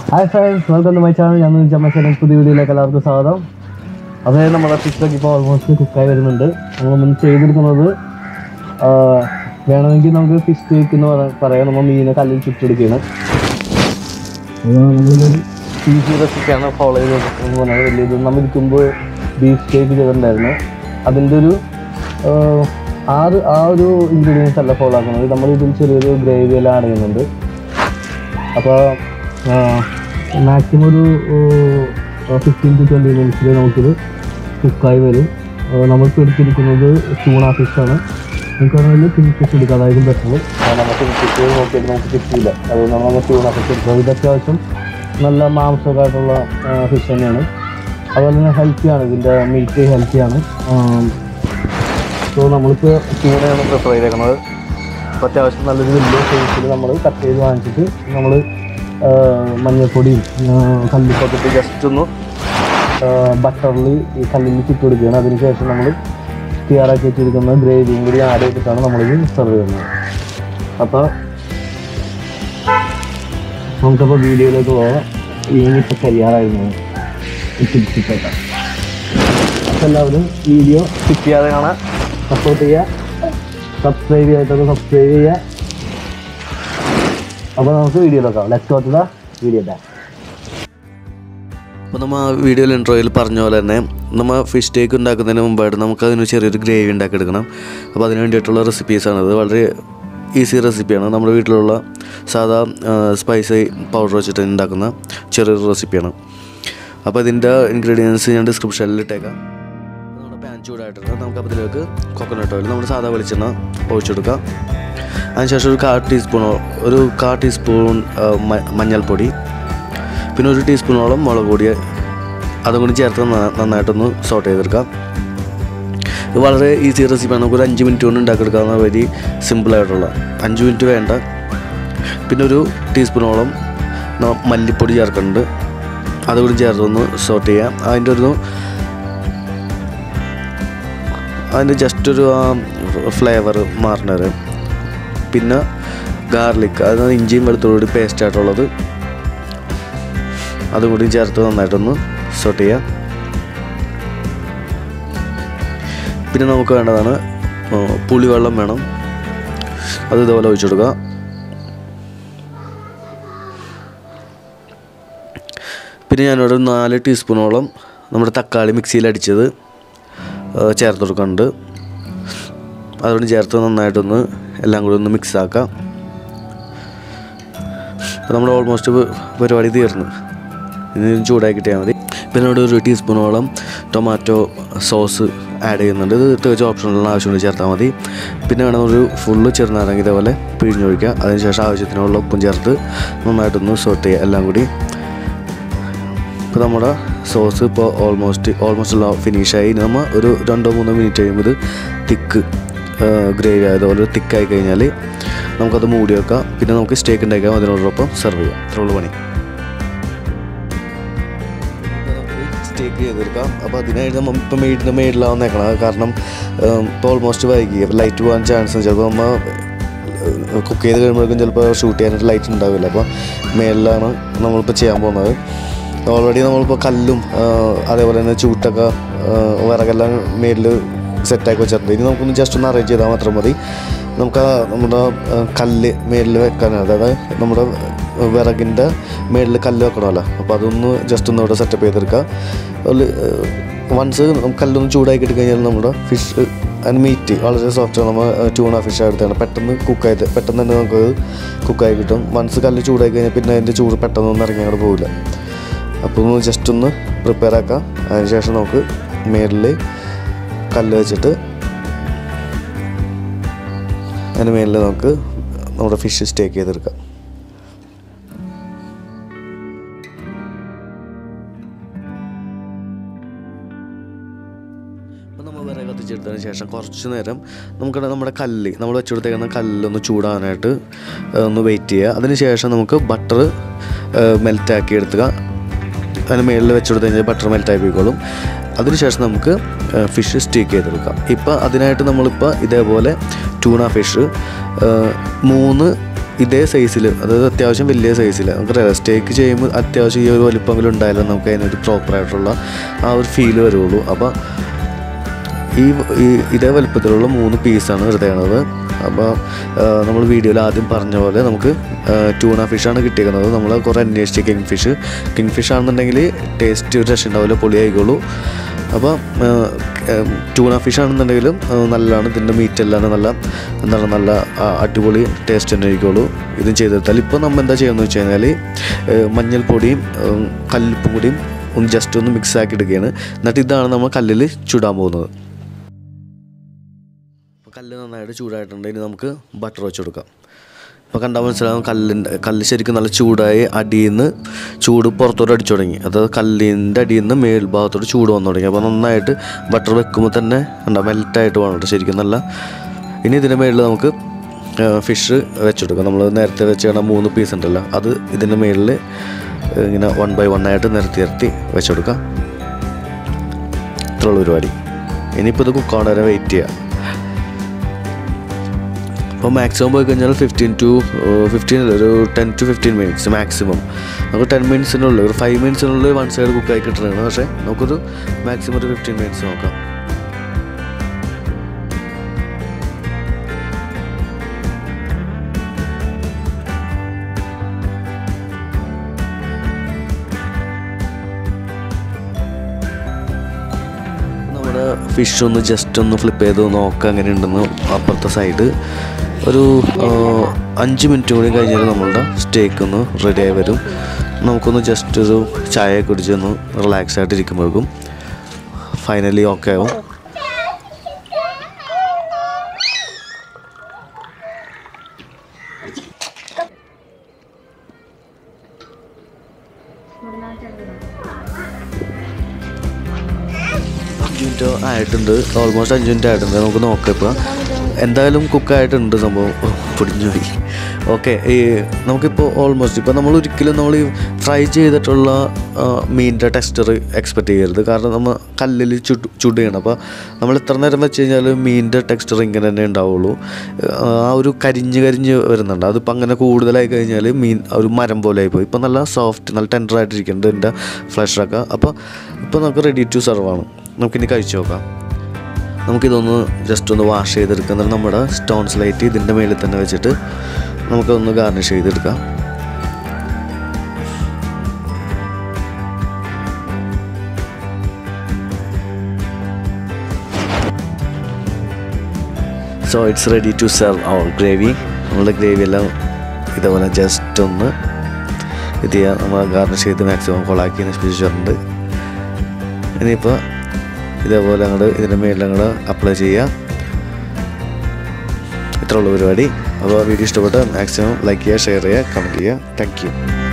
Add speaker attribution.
Speaker 1: hi friends welcome to my channel ഞാൻ ചമ്മച്ചേരൻ പുതിയ വീഡിയോയിലേക്ക് എല്ലാവർക്കും സ്വാഗതം അതേ നമ്മുടെ ഫിഷൊക്കെ ഇപ്പോൾ ഓൾമോസ്റ്റ് കുക്കായി വരുന്നുണ്ട് നമ്മൾ മുൻ ചെയ്തെടുക്കുന്നത് ആ, വേണമെങ്കിൽ നമുക്ക് ഫിഷ് കേക്ക് എന്ന് പറ- പറയാം നമ്മൾ മീനെ കല്ലിൽ ചുറ്റെടുക്കുകയാണ് നമ്മളൊരു ഈസി റെസിപ്പിയാണ് ഫോളോ ചെയ്ത് എന്ന് പറഞ്ഞാൽ വലിയ ഇത് നമ്മൾ ഇരിക്കുമ്പോൾ ബീഫ് കേക്ക് ചെയ്തിട്ടുണ്ടായിരുന്നു അതിൻ്റെ ഒരു ആ, ആറ് ആ ഒരു ഇൻഗ്രീഡിയൻസ് അല്ല ഫോളോ ആക്കുന്നത് നമ്മൾ ഇതിൽ ചെറിയൊരു ഗ്രേവി എല്ലാം ആഡ് ചെയ്യുന്നുണ്ട് അപ്പോൾ മാക്സിമം ഒരു ഫിഫ്റ്റീൻ ടു ട്വൻറ്റി മിനിറ്റ്സിൽ നമുക്കിത് കുക്കായി വരും ആ, നമ്മളിപ്പോൾ എടുത്തിരിക്കുന്നത് ചൂണ ഫിഷാണ് നമുക്ക് വേണമെങ്കിൽ പിൻ ഫിഷ് എടുക്കാം അതായത് ബെറ്റർ നമുക്ക് പിൻ ഫിഷ് നോക്കിയിട്ട് നമുക്ക് കിട്ടിയില്ല അതുകൊണ്ടാണ് നമ്മൾ ചൂണ ഫിഷ് എടുക്കുന്നത് ഇത് അത്യാവശ്യം നല്ല മാംസമൊക്കെ ആയിട്ടുള്ള ഫിഷ് തന്നെയാണ് അതുപോലെ തന്നെ ഹെൽത്തിയാണ് ഇതിൻ്റെ മീറ്റ് ഹെൽത്തിയാണ് സോ നമ്മളിപ്പോൾ ചൂണയാണ് പ്രിഫർ ചെയ്തേക്കുന്നത് അപ്പോൾ അത്യാവശ്യം നല്ലൊരു വലിയ സൈസിൽ നമ്മൾ കട്ട് ചെയ്ത് വാങ്ങിച്ചിട്ട് നമ്മൾ മഞ്ഞൾപ്പൊടിയും ആ, കല്ലുപ്പൊക്കെ ഇട്ട് ജസ്റ്റ് ഒന്ന് ബട്ടറിൽ ഈ കല്ലിൽ ചുറ്റ് കൊടുക്കുകയാണ് അതിനുശേഷം നമ്മൾ തയ്യാറാക്കി വെച്ചിരിക്കുന്ന ഗ്രേവിയും കൂടി ആഡ് ചെയ്തിട്ടാണ് നമ്മളിത് സെർവ് ചെയ്യുന്നത് അപ്പോൾ നമുക്കപ്പോൾ വീഡിയോയിലേക്ക് പോകാം ഇനിയിപ്പോൾ തയ്യാറായിരുന്നു ചിപ്പിട്ടേക്കാം അപ്പോൾ എല്ലാവരും വീഡിയോ സ്കിപ്പ് ചെയ്യാതെ കാണാൻ സപ്പോർട്ട് ചെയ്യുക സബ്സ്ക്രൈബ് ചെയ്യാത്തത് സബ്സ്ക്രൈബ് ചെയ്യുക അപ്പോൾ നമുക്ക് വീഡിയോ നോക്കാം let's go to the video back
Speaker 2: അപ്പോൾ നമ്മൾ ആ വീഡിയോയിൽ ഇൻട്രോയിൽ പറഞ്ഞ പോലെ തന്നെ നമ്മൾ ഫിഷ് ടേക്ക് ഉണ്ടാക്കുന്നതിന് മുമ്പായിട്ട് നമുക്ക് അതിന് ചെറിയൊരു ഗ്രേവി ഉണ്ടാക്കിയെടുക്കണം അപ്പോൾ അതിന് വേണ്ടിയിട്ടുള്ള റെസിപ്പീസാണത് വളരെ ഈസി റെസിപ്പിയാണ് നമ്മുടെ വീട്ടിലുള്ള സാധാ സ്പൈസി പൗഡർ വെച്ചിട്ട് ഉണ്ടാക്കുന്ന ചെറിയൊരു റെസിപ്പിയാണ് അപ്പോൾ ഇതിൻ്റെ ഇൻഗ്രീഡിയൻസ് ഞാൻ ഡിസ്ക്രിപ്ഷനിൽ ഇട്ടേക്കാം അപ്പോൾ നമ്മുടെ പാൻ ചൂടായിട്ടുണ്ട് നമുക്ക് അപ്പോൾ ഇതിലേക്ക് കോക്കനട്ട് ഓയിൽ നമ്മൾ സാധാ വെളിച്ചെണ്ണ ഒഴിച്ചെടുക്കാം അതിനുശേഷം ഒരു കാ ടീസ്പൂണോ ഒരു കാ ടീസ്പൂൺ ആ, മ- മഞ്ഞൾപ്പൊടി പിന്നെ ഒരു ടീസ്പൂണോളം മുളക് പൊടി അതും കൂടി ചേർത്ത് നന്ന- നന്നായിട്ടൊന്ന് സോട്ട് ചെയ്തെടുക്കാം ഇത് വളരെ ഈസി റെസിപ്പിയാണ് നമുക്ക് ഒരു അഞ്ച് മിനിറ്റ് കൊണ്ട് ഉണ്ടാക്കിയെടുക്കാവുന്ന വെരി സിമ്പിളായിട്ടുള്ള അഞ്ച് മിനിറ്റ് വേണ്ട പിന്നെ ഒരു ടീസ്പൂണോളം ന- മല്ലിപ്പൊടി ചേർക്കുന്നുണ്ട് അതുകൂടി ചേർത്തൊന്ന് സോട്ട് ചെയ്യാം അതിൻ്റെ ഒരു അതിൻ്റെ ജസ്റ്റ് ഒരു ഫ്ലേവർ മാറുന്നത് പിന്നെ ഗാർലിക് അത് ഇഞ്ചിയും വെളുത്തുള്ളി പേസ്റ്റ് ആയിട്ടുള്ളത് അതും കൂടി ചേർത്ത് നന്നായിട്ടൊന്ന് സോട്ട് ചെയ്യാം പിന്നെ നമുക്ക് വേണ്ടതാണ് ആ, പുളിവെള്ളം വേണം അത് ഇതുപോലെ ഒഴിച്ചു കൊടുക്കുക പിന്നെ ഞാനിവിടെ ഒരു നാല് ടീസ്പൂണോളം നമ്മുടെ തക്കാളി മിക്സിയിൽ അടിച്ചത് ആ, ചേർത്ത് കൊടുക്കുന്നുണ്ട് അതുകൊണ്ട് ചേർത്ത് നന്നായിട്ടൊന്ന് എല്ലാം കൂടി ഒന്ന് മിക്സ് ആക്കാം അപ്പോൾ നമ്മൾ ഓൾമോസ്റ്റ് പരിപാടി തീർന്നു ഇനി ചൂടാക്കി കിട്ടിയാൽ മതി പിന്നെ ഇവിടെ ഒരു ടീസ്പൂണോളം ടൊമാറ്റോ സോസ് ആഡ് ചെയ്യുന്നുണ്ട് ഇത് തികച്ചും ഓപ്ഷനുള്ള ആവശ്യമുണ്ട് ചേർത്താൽ മതി പിന്നെ വേണം ഒരു ഫുള്ള് ചെറുനാരങ്ങ ഇതേപോലെ പിഴിഞ്ഞൊഴിക്കുക അതിനുശേഷം ആവശ്യത്തിനുള്ള ഉപ്പും ചേർത്ത് നന്നായിട്ടൊന്ന് സോട്ട് ചെയ്യുക എല്ലാം കൂടി ഇപ്പോൾ നമ്മുടെ സോസ് ഇപ്പോൾ ഓൾമോസ്റ്റ് ഓൾമോസ്റ്റ് ഫിനിഷായി ഇനി നമ്മൾ ഒരു രണ്ടോ മൂന്നോ മിനിറ്റ് കഴിയുമ്പോൾ ഇത് തിക്ക് ഗ്രേവി ആയതുപോലെ തിക്കായി കഴിഞ്ഞാൽ നമുക്കത് മൂടി വെക്കാം പിന്നെ നമുക്ക് സ്റ്റേക്ക് ഉണ്ടാക്കാം അതിനോടൊപ്പം സെർവ് ചെയ്യാം ഇത്രയുള്ള പണി സ്റ്റേക്ക് ചെയ്തെടുക്കാം അപ്പോൾ അതിനായിട്ട് നമ്മൾ ഇപ്പം മെയ്ഡിൻ്റെ മെയ്ഡിലാവും നേക്കണം കാരണം ഇപ്പോൾ ഓൾമോസ്റ്റ് വൈകി അപ്പോൾ ലൈറ്റ് പോകാൻ ചാൻസ് ചിലപ്പോൾ നമ്മൾ കുക്ക് ചെയ്ത് കഴിയുമ്പോഴേക്കും ചിലപ്പോൾ ഷൂട്ട് ചെയ്യാനായിട്ട് ലൈറ്റ് ഉണ്ടാവില്ല അപ്പോൾ മേളിലാണ് നമ്മളിപ്പോൾ ചെയ്യാൻ പോകുന്നത് ഓൾറെഡി നമ്മളിപ്പോൾ കല്ലും ആ, അതേപോലെ തന്നെ ചൂട്ടൊക്കെ ആ, വിറകെല്ലാം മേളിൽ സെറ്റാക്കി വെച്ചിട്ടുണ്ട് ഇനി നമുക്കൊന്ന് ജസ്റ്റ് ഒന്ന് അറേഞ്ച് ചെയ്താൽ മാത്രം മതി നമുക്ക് ആ നമ്മുടെ ആ, കല്ല് മേളിൽ വെക്കാൻ അതായത് നമ്മുടെ വിറകിൻ്റെ മേളിൽ കല്ല് വെക്കണമല്ലോ അപ്പോൾ അതൊന്ന് ജസ്റ്റ് ഒന്ന് ഇവിടെ സെറ്റപ്പ് ചെയ്തെടുക്കുക അതിൽ വൺസ് കല്ലൊന്ന് ചൂടാക്കി ഇട്ട് കഴിഞ്ഞാൽ നമ്മുടെ ഫിഷ് ആൻഡ് മീറ്റ് വളരെ സോഫ്റ്റ് നമ്മൾ ട്യൂണ ഫിഷ് എടുത്താണ് പെട്ടെന്ന് കുക്കായി പെട്ടെന്ന് തന്നെ നമുക്ക് കുക്കായി കിട്ടും വൺസ് കല്ല് ചൂടാക്കി കഴിഞ്ഞാൽ പിന്നെ അതിൻ്റെ ചൂട് പെട്ടെന്നൊന്നും ഇറങ്ങി അങ്ങോട്ട് പോവില്ല അപ്പോൾ ഒന്ന് ജസ്റ്റ് ഒന്ന് പ്രിപ്പയർ ആക്കാം അതിനുശേഷം നമുക്ക് മേളിൽ കല്ല് വെച്ചിട്ട് അതിന് മേളിൽ നമുക്ക് നമ്മുടെ ഫിഷ് സ്റ്റേക്ക് ചെയ്തെടുക്കാം അപ്പോൾ നമ്മൾ വിറക് കത്തിച്ചെടുത്തതിന് ശേഷം കുറച്ച് നേരം നമുക്ക് നമ്മുടെ കല്ല് നമ്മൾ വെച്ചുകൊടുത്തേക്കുന്ന കല്ലൊന്ന് ചൂടാകാനായിട്ട് ഏഹ്, ഒന്ന് വെയിറ്റ് ചെയ്യുക അതിന് ശേഷം നമുക്ക് ബട്ടർ മെൽറ്റാക്കി എടുത്തുക അതിന് മേളിൽ വെച്ചുകൊടുത്ത് കഴിഞ്ഞാൽ ബട്ടർ മെൽറ്റായി പോയിക്കോളും അതിനുശേഷം നമുക്ക് ഫിഷ് സ്റ്റീക്ക് ചെയ്തെടുക്കാം ഇപ്പോൾ അതിനായിട്ട് നമ്മളിപ്പോൾ ഇതേപോലെ ട്യൂണ ഫിഷ് മൂന്ന് ഇതേ സൈസിൽ അതായത് അത്യാവശ്യം വലിയ സൈസിൽ നമുക്ക് സ്റ്റേക്ക് ചെയ്യുമ്പോൾ അത്യാവശ്യം ഈ ഒരു വലിപ്പമെങ്കിലും ഉണ്ടായാലും നമുക്ക് അതിനൊരു പ്രോപ്പറായിട്ടുള്ള ആ ഒരു ഫീല് വരുള്ളൂ അപ്പോൾ ഈ ഈ ഇതേ വലുപ്പത്തിലുള്ള മൂന്ന് പീസാണ് എടുത്തേക്കുന്നത് അപ്പോൾ നമ്മൾ വീഡിയോയിൽ ആദ്യം പറഞ്ഞ പോലെ നമുക്ക് ട്യൂണ ഫിഷാണ് കിട്ടിയിരിക്കുന്നത് നമ്മൾ കുറേ അന്വേഷിച്ച് കിങ് ഫിഷ് കിങ് ഫിഷ് ആണെന്നുണ്ടെങ്കിൽ ടേസ്റ്റ് ഒരു രക്ഷ ഉണ്ടാവില്ല പൊളി ആയിക്കോളൂ അപ്പോൾ ട്യൂണ ഫിഷ് ആണെന്നുണ്ടെങ്കിലും ആ, നല്ലതാണ് ഇതിൻ്റെ മീറ്റ് എല്ലാം നല്ല എന്താണ് നല്ല ആ, അടിപൊളി ടേസ്റ്റ് തന്നെ ആയിരിക്കുള്ളൂ ഇതും ചെയ്തെടുത്താൽ ഇപ്പോൾ നമ്മൾ എന്താ ചെയ്യുന്നത് വെച്ച് കഴിഞ്ഞാൽ മഞ്ഞൾപ്പൊടിയും ഉം, കല്ലുപ്പും കൂടിയും ഒന്ന് ജസ്റ്റ് ഒന്ന് മിക്സ് ആക്കി എടുക്കുകയാണ് എന്നിട്ട് ഇതാണ് നമ്മൾ കല്ലിൽ ചുടാൻ പോകുന്നത് അപ്പോൾ കല്ല് നന്നായിട്ട് ചൂടായിട്ടുണ്ട് ഇനി നമുക്ക് ബട്ടർ വെച്ച് കൊടുക്കാം ഇപ്പോൾ കണ്ടാൽ മനസ്സിലാവും കല്ലിൻ്റെ കല്ല് ശരിക്കും നല്ല ചൂടായി അടിയിൽ നിന്ന് ചൂട് പുറത്തോട്ട് അടിച്ചു തുടങ്ങി അതായത് കല്ലിൻ്റെ അടിയിൽ നിന്ന് മേൽഭാഗത്തോട്ട് ചൂട് വന്നു തുടങ്ങി അപ്പോൾ നന്നായിട്ട് ബട്ടർ വെക്കുമ്പോൾ തന്നെ എന്താ മെൽറ്റായിട്ട് വേണം ശരിക്കും നല്ല ഇനി ഇതിൻ്റെ മേളിൽ നമുക്ക് ഫിഷ് വെച്ചെടുക്കാം നമ്മൾ നേരത്തെ വെച്ച മൂന്ന് പീസ് ഉണ്ടല്ലോ അത് ഇതിൻ്റെ മേളിൽ ഇങ്ങനെ വൺ ബൈ വൺ ആയിട്ട് നിരത്തി നിരത്തി വെച്ചെടുക്കാം ഇത്രയുള്ള പരിപാടി ഇനിയിപ്പോൾ ഇത് കുക്കാവണ വരെ വെയിറ്റ് ചെയ്യാം അപ്പോൾ മാക്സിമം പോയി കഴിഞ്ഞാൽ ഫിഫ്റ്റീൻ ടു ഫിഫ്റ്റീൻ അല്ല ഒരു ten to fifteen minutes maximum നമുക്ക് ടെൻ മിനിറ്റ്സിനുള്ളിൽ ഒരു ഫൈവ് മിനിറ്റ്സിനുള്ളിൽ വൺ സൈഡ് കുക്കായി കിട്ടുന്നതാണ് പക്ഷേ നമുക്കൊരു മാക്സിമം ഒരു ഫിഫ്റ്റീൻ മിനിറ്റ്സ് നോക്കാം നമ്മുടെ ഫിഷ് ഒന്ന് ജസ്റ്റ് ഒന്ന് ഫ്ലിപ്പ് ചെയ്ത് നോക്കാം എങ്ങനെ ഉണ്ടെന്ന് അപ്പുറത്തെ സൈഡ് ഒരു ആ, അഞ്ച് മിനിറ്റ് കൂടി കഴിഞ്ഞാൽ നമ്മളുടെ സ്റ്റേക്ക് ഒന്ന് റെഡി ആയി വരും നമുക്കൊന്ന് ജസ്റ്റ് ഒരു ചായ കുടിച്ച് ഒന്ന് റിലാക്സ് ആയിട്ട് ഇരിക്കുമ്പോഴേക്കും ഫൈനലി ഓക്കെ ആവും അഞ്ച് മിനിറ്റ് ആയിട്ടുണ്ട് ഓൾമോസ്റ്റ് അഞ്ച് മിനിറ്റ് ആയിട്ടുണ്ട് നമുക്ക് നോക്കാം ഇപ്പോൾ എന്തായാലും കുക്കായിട്ടുണ്ട് സംഭവം ഓ, പൊടിഞ്ഞു പോയി ഓക്കെ ഈ നമുക്കിപ്പോൾ ഓൾമോസ്റ്റ് ഇപ്പോൾ നമ്മൾ ഒരിക്കലും നമ്മൾ ഈ ഫ്രൈ ചെയ്തിട്ടുള്ള ആ, മീനിൻ്റെ ടെക്സ്ചർ എക്സ്പെക്റ്റ് ചെയ്യരുത് കാരണം നമ്മൾ കല്ലിൽ ചുട് ചുടുകയാണ് അപ്പോൾ നമ്മൾ ഇത്ര നേരം വെച്ച് കഴിഞ്ഞാൽ മീനിൻ്റെ ടെക്സ്ചർ ഇങ്ങനെ തന്നെ ഉണ്ടാവുള്ളൂ ആ ഒരു കരിഞ്ഞ് കരിഞ്ഞ് വരുന്നുണ്ട് അതിപ്പോൾ അങ്ങനെ കൂടുതലായി കഴിഞ്ഞാൽ മീൻ ആ ഒരു മരം പോലെ ആയിപ്പോയി ഇപ്പോൾ നല്ല സോഫ്റ്റ് നല്ല ടെൻഡർ ആയിട്ടിരിക്കുന്നുണ്ട് ഇതിൻ്റെ ഫ്ലഷൊക്കെ അപ്പോൾ ഇപ്പോൾ നമുക്ക് റെഡി ടു സെർവ് ആണ് നമുക്കിനി കഴിച്ചു നോക്കാം നമുക്കിതൊന്ന് ജസ്റ്റ് ഒന്ന് വാഷ് ചെയ്തെടുക്കാം എന്നിട്ട് നമ്മുടെ സ്റ്റോൺ സ്ലൈറ്റ് ഇതിൻ്റെ മേളിൽ തന്നെ വെച്ചിട്ട് നമുക്കൊന്ന് ഗാർണിഷ് ചെയ്തെടുക്കാം so it's ready to serve our gravy നമ്മുടെ ഗ്രേവി എല്ലാം ഇതേപോലെ ജസ്റ്റ് ഒന്ന് ഇത് ചെയ്യാം നമ്മൾ ഗാർണിഷ് ചെയ്ത് മാക്സിമം കൊളാക്കി നശിപ്പിച്ചിട്ടുണ്ട് ഇനിയിപ്പോൾ ഇതേപോലെ അങ്ങോട്ട് ഇതിൻ്റെ മേളിൽ അങ്ങോട്ട് അപ്ലൈ ചെയ്യുക ഇത്രയുള്ള പരിപാടി അപ്പോൾ വീഡിയോ ഇഷ്ടപ്പെട്ട മാക്സിമം ലൈക്ക് ചെയ്യുക ഷെയർ ചെയ്യുക കമൻറ്റ് ചെയ്യുക താങ്ക് യു